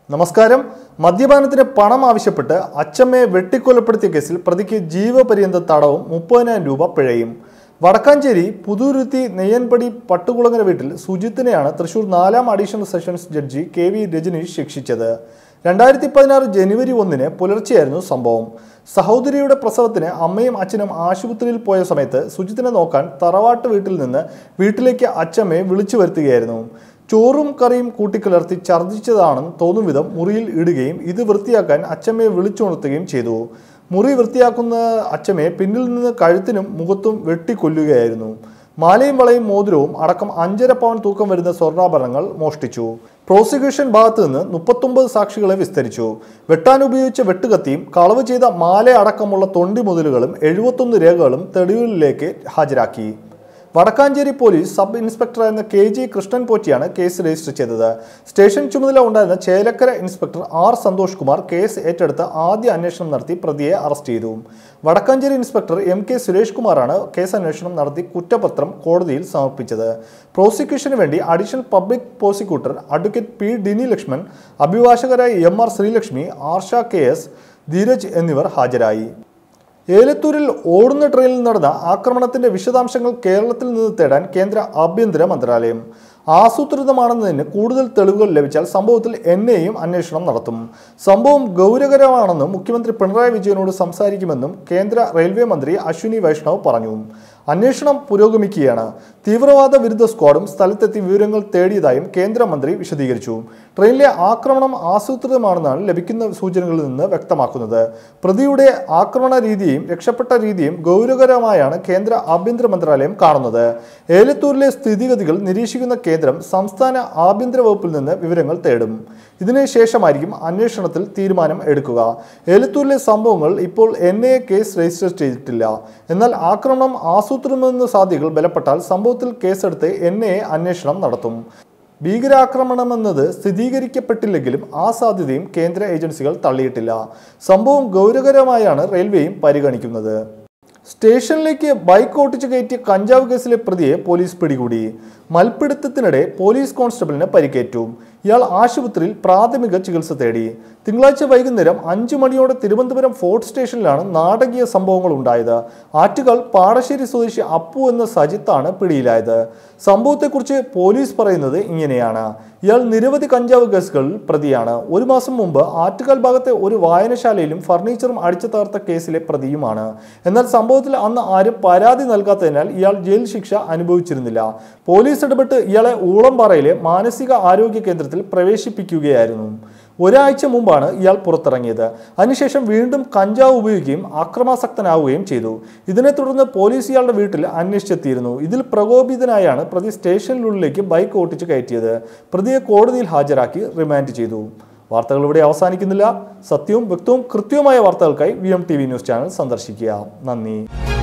നമസ്കാരം മദ്യപാനത്തിന് പണം ആവശ്യപ്പെട്ട് അച്ചമ്മയെ വെട്ടിക്കൊലപ്പെടുത്തിയ കേസിൽ പ്രതിക്ക് ജീവപര്യന്ത തടവും മുപ്പതിനായിരം രൂപ പിഴയും വടക്കാഞ്ചേരി പുതുരുത്തി നെയ്യൻപടി പട്ടുകുളങ്ങര വീട്ടിൽ സുജിത്തിനെയാണ് തൃശൂർ നാലാം additional sessions judge K V Rajneesh ശിക്ഷിച്ചത് രണ്ടായിരത്തി പതിനാറ് ജനുവരി ഒന്നിന് പുലർച്ചെയായിരുന്നു സംഭവം സഹോദരിയുടെ പ്രസവത്തിന് അമ്മയും അച്ഛനും ആശുപത്രിയിൽ പോയ സമയത്ത് സുജിത്തിനെ നോക്കാൻ തറവാട്ട് വീട്ടിൽ നിന്ന് വീട്ടിലേക്ക് അച്ചമ്മയെ വിളിച്ചു വരുത്തുകയായിരുന്നു ചോറും കറിയും കൂട്ടിക്കലർത്തി ഛർദ്ദിച്ചതാണെന്ന് തോന്നും വിധം മുറിയിൽ ഇടുകയും ഇത് വൃത്തിയാക്കാൻ അച്ചമ്മയെ വിളിച്ചുണർത്തുകയും ചെയ്തു മുറി വൃത്തിയാക്കുന്ന അച്ചമ്മയെ പിന്നിൽ നിന്ന് കഴുത്തിനും മുഖത്തും വെട്ടിക്കൊല്ലുകയായിരുന്നു മാലയും വളയും മോതിരവും അടക്കം അഞ്ചര പവൻ തൂക്കം വരുന്ന സ്വർണ്ണാഭരണങ്ങൾ മോഷ്ടിച്ചു പ്രോസിക്യൂഷൻ ഭാഗത്ത് നിന്ന് മുപ്പത്തൊമ്പത് സാക്ഷികളെ വിസ്തരിച്ചു വെട്ടാൻ ഉപയോഗിച്ച വെട്ടുകത്തിയും കളവ് ചെയ്ത മാല അടക്കമുള്ള തൊണ്ടി മുതലുകളും എഴുപത്തൊന്ന് രേഖകളും തെളിവുകളിലേക്ക് ഹാജരാക്കി വടക്കാഞ്ചേരി പോലീസ് സബ് ഇൻസ്പെക്ടറായിരുന്ന കെ ജി കൃഷ്ണൻ പോറ്റിയാണ് കേസ് രജിസ്റ്റർ ചെയ്തത് സ്റ്റേഷൻ ചുമതല ഉണ്ടായിരുന്ന Chelakkara inspector R Santhosh Kumar case ഏറ്റെടുത്ത് ആദ്യ അന്വേഷണം നടത്തി പ്രതിയെ അറസ്റ്റ് ചെയ്തു Vadakkancherry inspector M K Suresh കുമാറാണ് കേസ് അന്വേഷണം നടത്തി കുറ്റപത്രം കോടതിയിൽ സമർപ്പിച്ചത് പ്രോസിക്യൂഷന് വേണ്ടി additional public prosecutor advocate P Dini Lakshman അഭിഭാഷകരായ M R Sreelakshmi Arsha K S Dheeraj എന്നിവർ ഹാജരായി ഏലത്തൂരിൽ ഓടുന്ന ട്രെയിനിൽ നടന്ന ആക്രമണത്തിന്റെ വിശദാംശങ്ങൾ കേരളത്തിൽ നിന്ന് തേടാൻ കേന്ദ്ര ആഭ്യന്തര മന്ത്രാലയം ആസൂത്രിതമാണെന്നതിന് കൂടുതൽ തെളിവുകൾ ലഭിച്ചാൽ സംഭവത്തിൽ എന്നെയും അന്വേഷണം നടത്തും സംഭവം ഗൗരവകരമാണെന്നും മുഖ്യമന്ത്രി പിണറായി വിജയനോട് സംസാരിക്കുമെന്നും കേന്ദ്ര റെയിൽവേ മന്ത്രി അശ്വിനി വൈഷ്ണവ് പറഞ്ഞു അന്വേഷണം പുരോഗമിക്കുകയാണ് തീവ്രവാദ വിരുദ്ധ സ്ക്വാഡും സ്ഥലത്തെത്തി വിവരങ്ങൾ തേടിയതായും കേന്ദ്രമന്ത്രി വിശദീകരിച്ചു ട്രെയിനിലെ ആക്രമണം ആസൂത്രിതമാണെന്നാണ് ലഭിക്കുന്ന സൂചനകളിൽ നിന്ന് വ്യക്തമാക്കുന്നത് പ്രതിയുടെ ആക്രമണ രീതിയും രക്ഷപ്പെട്ട രീതിയും ഗൗരവകരമായാണ് കേന്ദ്ര ആഭ്യന്തര മന്ത്രാലയം കാണുന്നത് ഏലത്തൂരിലെ സ്ഥിതിഗതികൾ നിരീക്ഷിക്കുന്ന കേന്ദ്രം സംസ്ഥാന ആഭ്യന്തര വകുപ്പിൽ നിന്ന് വിവരങ്ങൾ തേടും ഇതിനു ശേഷമായിരിക്കും അന്വേഷണത്തിൽ തീരുമാനം എടുക്കുക ഏലത്തൂരിലെ സംഭവങ്ങൾ ഇപ്പോൾ N I A case register ചെയ്തിട്ടില്ല എന്നാൽ ആക്രമണം ആസൂത്രിതമെന്ന സാധ്യതകൾ ബലപ്പെട്ടാൽ സംഭവത്തിൽ കേസെടുത്ത് എൻ ഐ എ അന്വേഷണം നടത്തും ഭീകരാക്രമണമെന്നത് സ്ഥിരീകരിക്കപ്പെട്ടില്ലെങ്കിലും ആ സാധ്യതയും കേന്ദ്ര ഏജൻസികൾ തള്ളിയിട്ടില്ല സംഭവം ഗൗരവകരമായാണ് റെയിൽവേയും പരിഗണിക്കുന്നത് സ്റ്റേഷനിലേക്ക് ബൈക്ക് ഓട്ടിച്ച് കയറ്റിയ കഞ്ചാവ് കേസിലെ പ്രതിയെ പോലീസ് പിടികൂടി മൽപ്പിടുത്തത്തിനിടെ പോലീസ് കോൺസ്റ്റബിളിന് പരിക്കേറ്റു ഇയാൾ ആശുപത്രിയിൽ പ്രാഥമിക ചികിത്സ തേടി തിങ്കളാഴ്ച വൈകുന്നേരം അഞ്ചു മണിയോടെ തിരുവനന്തപുരം ഫോർട്ട് സ്റ്റേഷനിലാണ് നാടകീയ സംഭവങ്ങൾ ഉണ്ടായത് ആറ്റുകാൽ പാടശ്ശേരി സ്വദേശി അപ്പു എന്ന സജിത്താണ് പിടിയിലായത് സംഭവത്തെക്കുറിച്ച് പോലീസ് പറയുന്നത് ഇങ്ങനെയാണ് ഇയാൾ നിരവധി കഞ്ചാവ് കേസുകളിൽ പ്രതിയാണ് ഒരു മാസം മുമ്പ് ആറ്റുകാൽ ഭാഗത്തെ ഒരു വായനശാലയിലും ഫർണിച്ചറും അടിച്ചു തകർത്ത കേസിലെ പ്രതിയുമാണ് എന്നാൽ സംഭവത്തിൽ അന്ന് ആരും പരാതി നൽകാത്തതിനാൽ ഇയാൾ ജയിൽ ശിക്ഷ അനുഭവിച്ചിരുന്നില്ല പോലീസ് ഇടപെട്ട് ഇയാളെ ഊളംപാറയിലെ മാനസിക ആരോഗ്യ കേന്ദ്രത്തിൽ പ്രവേശിപ്പിക്കുകയായിരുന്നു ഒരാഴ്ച മുമ്പാണ് ഇയാൾ പുറത്തിറങ്ങിയത് അതിനുശേഷം വീണ്ടും കഞ്ചാവ് ഉപയോഗിക്കുകയും അക്രമാസക്തനാവുകയും ചെയ്തു ഇതിനെ തുടർന്ന് പോലീസ് ഇയാളുടെ വീട്ടിൽ അന്വേഷിച്ചെത്തിയിരുന്നു ഇതിൽ പ്രകോപിതനായാണ് പ്രതി സ്റ്റേഷനിനുള്ളിലേക്ക് ബൈക്ക് ഓട്ടിച്ച് കയറ്റിയത് പ്രതിയെ കോടതിയിൽ ഹാജരാക്കി റിമാൻഡ് ചെയ്തു വാർത്തകൾ ഇവിടെ അവസാനിക്കുന്നില്ല സത്യവും വ്യക്തവും കൃത്യവുമായ വാർത്തകൾക്കായി V M T V news channel സന്ദർശിക്കുക നന്ദി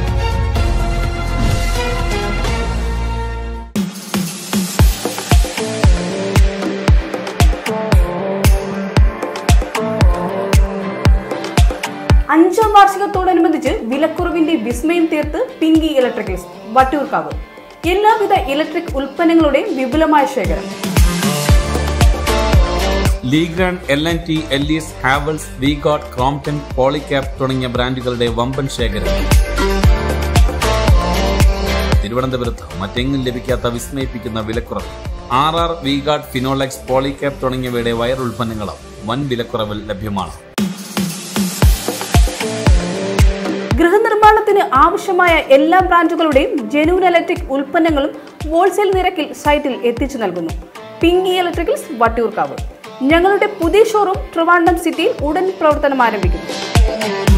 അഞ്ചാം വാർഷികത്തോടനുബന്ധിച്ച് വിലക്കുറവിന്റെ വിസ്മയം തീർത്ത് പിങ്കി ഇലക്ട്രിക്കൽസ് വട്ടിയൂർക്കാവ് എല്ലാവിധ ഇലക്ട്രിക് ഉൽപ്പന്നങ്ങളുടെയും വിപുലമായ ശേഖരം ലീഗ്രാൻ എൽ എൻ ടി എല്ലീസ് ഹാവൽസ് വിഗോട്ട് ക്രോംപ്ടൺ പോളിക്യാപ് തുടങ്ങിയ ബ്രാൻഡുകളുടെ വമ്പൻ ശേഖരം തിരുവനന്തപുരത്ത് മറ്റെങ്ങും ലഭിക്കാത്ത വിസ്മയിപ്പിക്കുന്ന വിലക്കുറവ് ആർ ആർ വിഗാർഡ് ഫിനോളെക്സ് പോളിക്യാപ് തുടങ്ങിയവയുടെ വയർ ഉൽപ്പന്നങ്ങളും വൻ വിലക്കുറവിൽ ലഭ്യമാണ് ഗൃഹനിർമ്മാണത്തിന് ആവശ്യമായ എല്ലാ ബ്രാൻഡുകളുടെയും ജെനുവൻ ഇലക്ട്രിക് ഉൽപ്പന്നങ്ങളും ഹോൾസെയിൽ നിരക്കിൽ സൈറ്റിൽ എത്തിച്ചു നൽകുന്നു പിങ്കി ഇലക്ട്രിക്കൽസ് വട്ടിയൂർക്കാവ് ഞങ്ങളുടെ പുതിയ ഷോറൂം ട്രിവാൻഡം സിറ്റിയിൽ ഉടൻ പ്രവർത്തനം ആരംഭിക്കുന്നു